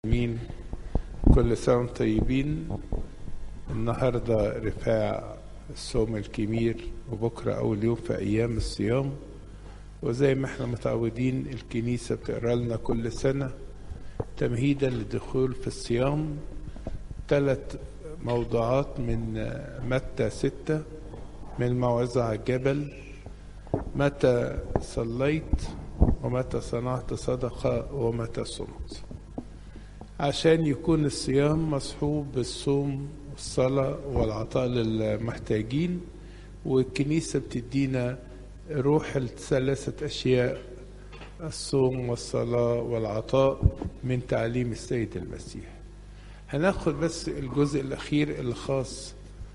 مين كل سنة وانتم طيبين النهاردة رفاع الصوم الكبير وبكرة أول يوم في أيام الصيام وزي ما احنا متعودين الكنيسة بتقرا لنا كل سنة تمهيدا للدخول في الصيام ثلاث موضوعات من متى ستة من الموعظة على الجبل متى صليت ومتى صنعت صدقة ومتى صمت عشان يكون الصيام مصحوب بالصوم والصلاة والعطاء للمحتاجين والكنيسة بتدينا روح الثلاثة أشياء الصوم والصلاة والعطاء من تعليم السيد المسيح هناخد بس الجزء الأخير الخاص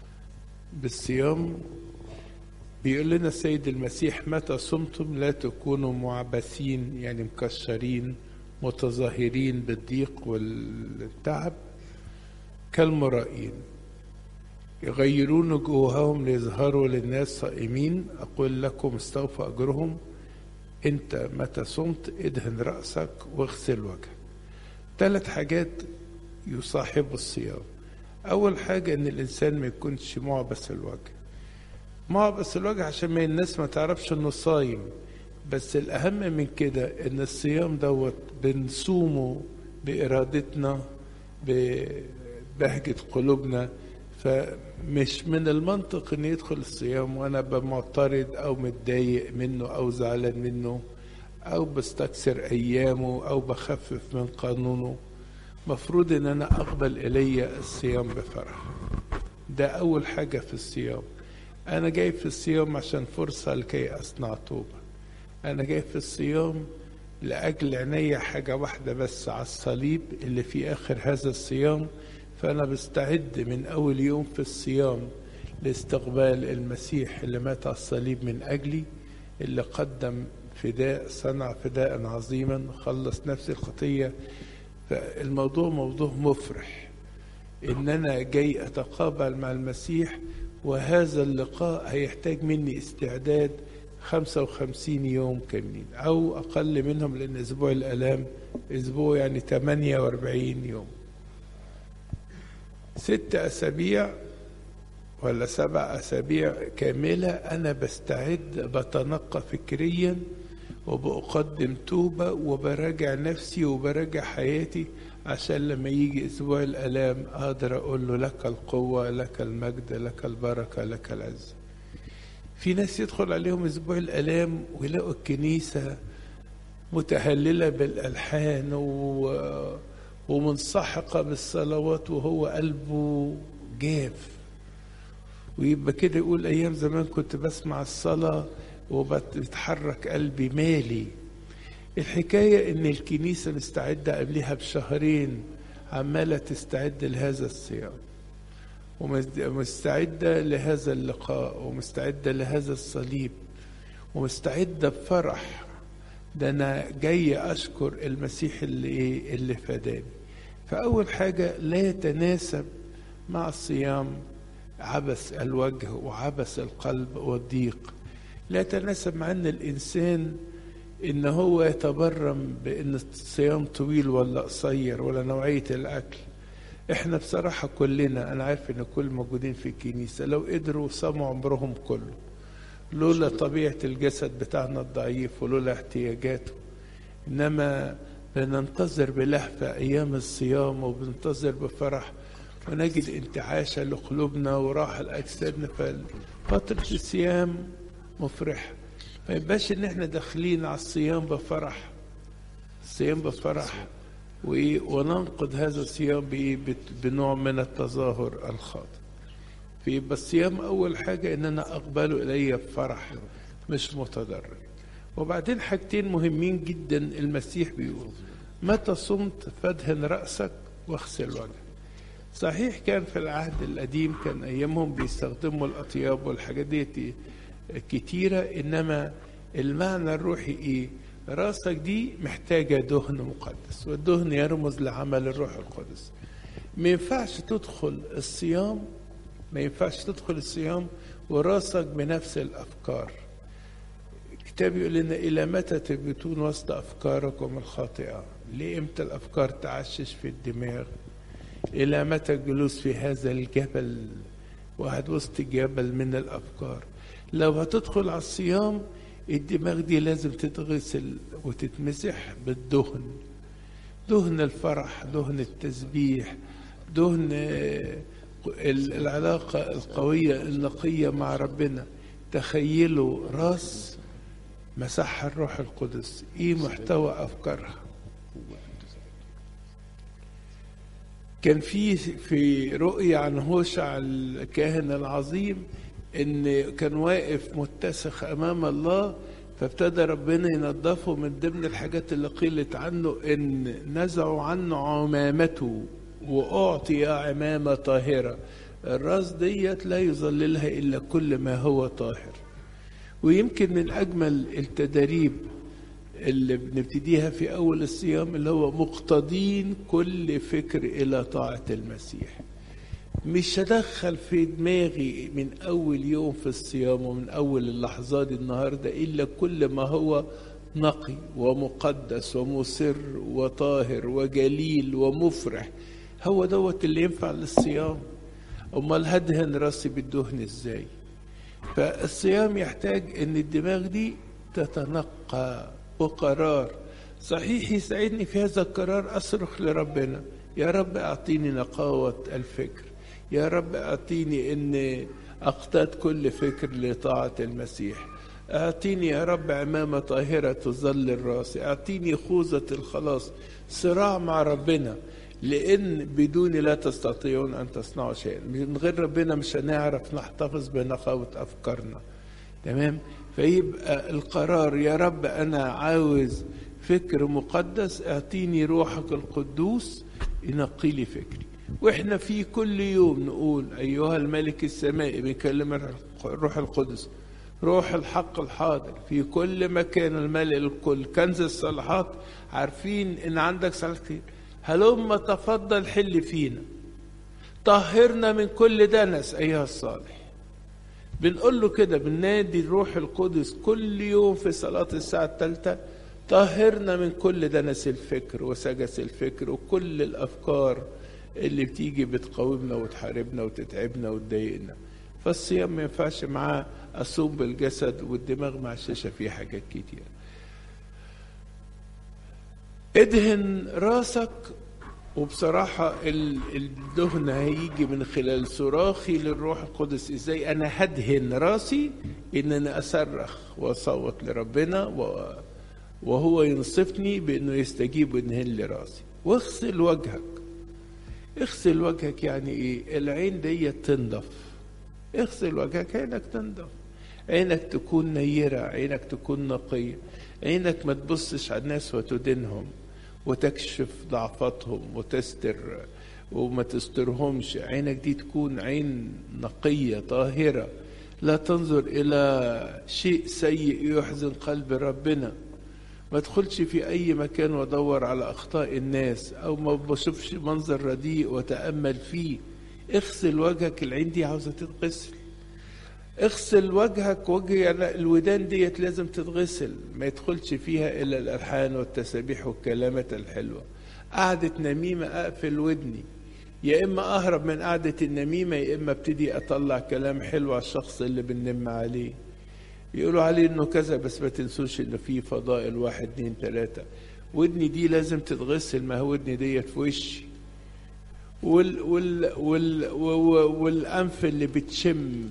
بالصيام بيقول لنا السيد المسيح متى صمتم لا تكونوا معبثين يعني مكشرين متظاهرين بالضيق والتعب كالمرائين يغيرون وجوههم ليظهروا للناس صائمين أقول لكم استوفى أجرهم أنت متى صمت ادهن رأسك واغسل وجهك ثلاث حاجات يصاحب الصيام أول حاجة إن الإنسان ما يكونش معبس الوجه معبس الوجه عشان ما الناس ما تعرفش إنه صايم بس الأهم من كده إن الصيام دوت بنصومه بإرادتنا ببهجة قلوبنا فمش من المنطق إن يدخل الصيام وأنا بمعترض أو متضايق منه أو زعلان منه أو بستكسر أيامه أو بخفف من قانونه مفروض إن أنا أقبل إلي الصيام بفرح ده أول حاجة في الصيام أنا جاي في الصيام عشان فرصة لكي أصنع توبة أنا جاي في الصيام لأجل عينيا حاجة واحدة بس على الصليب اللي في آخر هذا الصيام فأنا بستعد من أول يوم في الصيام لاستقبال المسيح اللي مات على الصليب من أجلي اللي قدم فداء صنع فداء عظيما خلص نفس الخطية فالموضوع موضوع مفرح إن أنا جاي أتقابل مع المسيح وهذا اللقاء هيحتاج مني استعداد 55 يوم كاملين أو أقل منهم لأن أسبوع الآلام أسبوع يعني 48 يوم ست أسابيع ولا سبع أسابيع كاملة أنا بستعد بتنقى فكريا وبقدم توبة وبراجع نفسي وبراجع حياتي عشان لما يجي أسبوع الآلام أقدر أقول له لك القوة لك المجد لك البركة لك العزة في ناس يدخل عليهم اسبوع الالام ويلاقوا الكنيسه متهلله بالالحان و... ومنسحقه بالصلوات وهو قلبه جاف ويبقى كده يقول ايام زمان كنت بسمع الصلاه وبتتحرك قلبي مالي الحكايه ان الكنيسه مستعده قبلها بشهرين عماله تستعد لهذا الصيام ومستعدة لهذا اللقاء ومستعدة لهذا الصليب ومستعدة بفرح ده أنا جاي أشكر المسيح اللي إيه اللي فداني فأول حاجة لا يتناسب مع الصيام عبس الوجه وعبس القلب والضيق لا يتناسب مع أن الإنسان إن هو يتبرم بأن الصيام طويل ولا قصير ولا نوعية الأكل احنا بصراحة كلنا انا عارف ان كل موجودين في الكنيسة لو قدروا صاموا عمرهم كله لولا طبيعة الجسد بتاعنا الضعيف ولولا احتياجاته انما بننتظر بلهفة ايام الصيام وبننتظر بفرح ونجد انتعاشة لقلوبنا وراحة لأجسادنا ففترة الصيام مفرحة ما يبقاش ان احنا داخلين على الصيام بفرح الصيام بفرح وننقض هذا الصيام بنوع من التظاهر الخاطئ فيبقى الصيام أول حاجة إن أنا أقبله إلي بفرح مش متضرر وبعدين حاجتين مهمين جدا المسيح بيقول متى صمت فادهن رأسك واغسل وجهك صحيح كان في العهد القديم كان أيامهم بيستخدموا الأطياب والحاجات دي كتيرة إنما المعنى الروحي إيه راسك دي محتاجة دهن مقدس والدهن يرمز لعمل الروح القدس ما ينفعش تدخل الصيام ما ينفعش تدخل الصيام وراسك بنفس الأفكار الكتاب يقول لنا إلى متى تبتون وسط أفكاركم الخاطئة لإمتى الأفكار تعشش في الدماغ إلى متى الجلوس في هذا الجبل واحد وسط جبل من الأفكار لو هتدخل على الصيام الدماغ دي لازم تتغسل وتتمسح بالدهن دهن الفرح دهن التسبيح دهن العلاقة القوية النقية مع ربنا تخيلوا راس مسحها الروح القدس ايه محتوى افكارها كان في في رؤية عن هوشع الكاهن العظيم ان كان واقف متسخ امام الله فابتدى ربنا ينظفه من ضمن الحاجات اللي قيلت عنه ان نزعوا عنه عمامته واعطي عمامه طاهره الراس ديت لا يظللها الا كل ما هو طاهر ويمكن من اجمل التدريب اللي بنبتديها في اول الصيام اللي هو مقتضين كل فكر الى طاعه المسيح مش هدخل في دماغي من اول يوم في الصيام ومن اول اللحظات النهارده الا كل ما هو نقي ومقدس ومسر وطاهر وجليل ومفرح هو دوت اللي ينفع للصيام امال هدهن راسي بالدهن ازاي فالصيام يحتاج ان الدماغ دي تتنقى وقرار صحيح يساعدني في هذا القرار اصرخ لربنا يا رب اعطيني نقاوه الفكر يا رب اعطيني ان اقتاد كل فكر لطاعه المسيح اعطيني يا رب عمامه طاهره تظلل راسي اعطيني خوذه الخلاص صراع مع ربنا لان بدوني لا تستطيعون ان تصنعوا شيئا من غير ربنا مش هنعرف نحتفظ بنقاوه افكارنا تمام فيبقى القرار يا رب انا عاوز فكر مقدس اعطيني روحك القدوس ينقي لي فكري واحنا في كل يوم نقول ايها الملك السمائي بيكلم الروح القدس روح الحق الحاضر في كل مكان الملء الكل كنز الصلاحات عارفين ان عندك صلاحات كتير هلم تفضل حل فينا طهرنا من كل دنس ايها الصالح بنقول له كده بننادي الروح القدس كل يوم في صلاة الساعة الثالثة طهرنا من كل دنس الفكر وسجس الفكر وكل الأفكار اللي بتيجي بتقاومنا وتحاربنا وتتعبنا وتضايقنا فالصيام ما ينفعش معاه أصوم بالجسد والدماغ معششة فيه حاجات كتير ادهن راسك وبصراحة الدهن هيجي من خلال صراخي للروح القدس ازاي انا هدهن راسي ان انا اصرخ واصوت لربنا وهو ينصفني بانه يستجيب ويدهن لي راسي واغسل وجهك اغسل وجهك يعني ايه العين دي تنضف اغسل وجهك عينك تنضف عينك تكون نيرة عينك تكون نقية عينك ما تبصش على الناس وتدينهم وتكشف ضعفاتهم وتستر وما تسترهمش عينك دي تكون عين نقية طاهرة لا تنظر إلى شيء سيء يحزن قلب ربنا ما ادخلش في أي مكان وادور على أخطاء الناس أو ما بشوفش منظر رديء وتأمل فيه اغسل وجهك العين دي عاوزة تتغسل اغسل وجهك وجه الودان ديت لازم تتغسل ما يدخلش فيها الا الالحان والتسابيح والكلامات الحلوه قعده نميمه اقفل ودني يا اما اهرب من قعده النميمه يا اما ابتدي اطلع كلام حلو على الشخص اللي بننم عليه يقولوا عليه انه كذا بس ما تنسوش انه في فضائل واحد اتنين تلاته ودني دي لازم تتغسل ما هو ودني ديت في وشي وال وال وال والانف اللي بتشم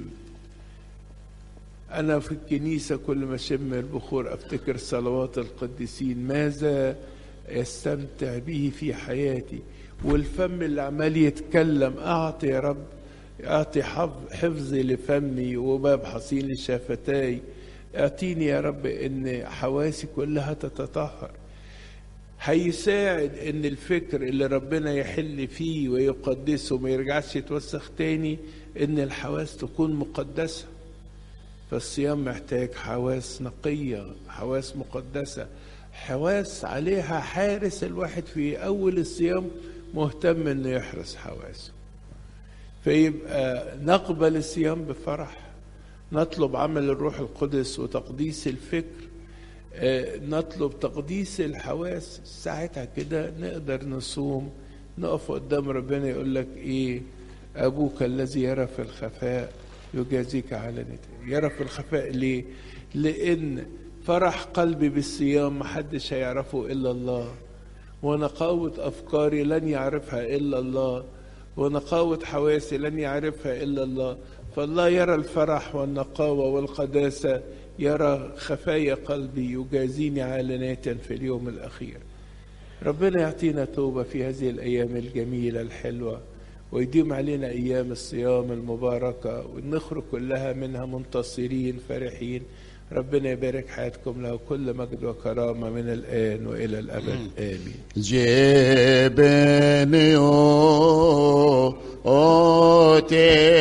أنا في الكنيسة كل ما أشم البخور أفتكر صلوات القديسين ماذا يستمتع به في حياتي والفم اللي عمال يتكلم أعطي يا رب أعطي حفظي لفمي وباب حصين شفتاي أعطيني يا رب إن حواسي كلها تتطهر هيساعد ان الفكر اللي ربنا يحل فيه ويقدسه ما يرجعش يتوسخ تاني ان الحواس تكون مقدسه فالصيام محتاج حواس نقية حواس مقدسة حواس عليها حارس الواحد في أول الصيام مهتم إنه يحرس حواسه فيبقى نقبل الصيام بفرح نطلب عمل الروح القدس وتقديس الفكر آه، نطلب تقديس الحواس ساعتها كده نقدر نصوم نقف قدام ربنا يقول لك ايه ابوك الذي يرى في الخفاء يجازيك علانية يرى في الخفاء ليه لان فرح قلبي بالصيام محدش هيعرفه الا الله ونقاوة افكاري لن يعرفها الا الله ونقاوة حواسي لن يعرفها الا الله فالله يرى الفرح والنقاوة والقداسة يرى خفايا قلبي يجازيني علانية في اليوم الأخير ربنا يعطينا توبة في هذه الأيام الجميلة الحلوة ويديم علينا أيام الصيام المباركة ونخرج كلها منها منتصرين فرحين ربنا يبارك حياتكم له كل مجد وكرامة من الآن وإلى الأبد آمين جبني أوتي